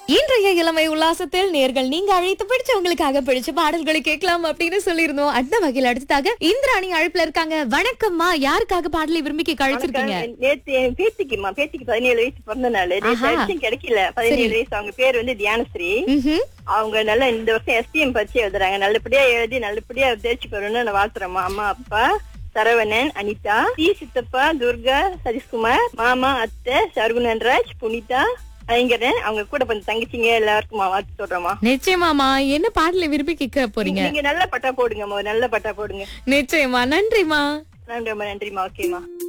இன்றைய இளமை உல்லாசத்தில் நேர்கள் நீங்க அழைத்து பிடிச்சவங்களுக்காக பிடிச்ச பாடல்களை கேட்கலாம் அப்படின்னு சொல்லியிருந்தோம் அந்த வகையில் அடுத்ததாக இந்திராணி அழைப்புல இருக்காங்க வணக்கம்மா யாருக்காக பாடலை விரும்பி கேட்க அழைச்சிருக்கீங்க வணக்கம். நேத்து என் பேத்திக்குமா பேத்திக்கு பதினேழு வயசு பிறந்த நாள் நேத்து ஆஹா. அடிச்சும் கிடைக்கல பதினேழு வயசு அவங்க பேர் வந்து தியானஸ்ரீ ம்ஹும். அவங்க நல்லா இந்த வருஷம் எஸ்டிஎம் பரிச்சை எழுதுறாங்க நல்லபடியா எழுதி நல்லபடியா தேர்ச்சி பெறணும்னு நான் வாழ்த்துறேம்மா அம்மா அப்பா சரவணன் அனிதா டி சித்தப்பா துர்கா சதீஷ்குமார் மாமா அத்தை சர்குணன்ராஜ் புனிதா ஐங்கரன் அவங்க கூட கொஞ்சம் தங்கச்சிங்க எல்லாருக்குமா வாழ்த்து சொல்றேம்மா நிச்சயமாமா என்ன பாடலை விரும்பி கேட்க போறீங்க நீங்க நல்ல பட்டா போடுங்கம்மா ஒரு நல்ல பட்டா போடுங்க நிச்சயமா நன்றிமா நன்றி நன்றிம்மா ஓகேம்மா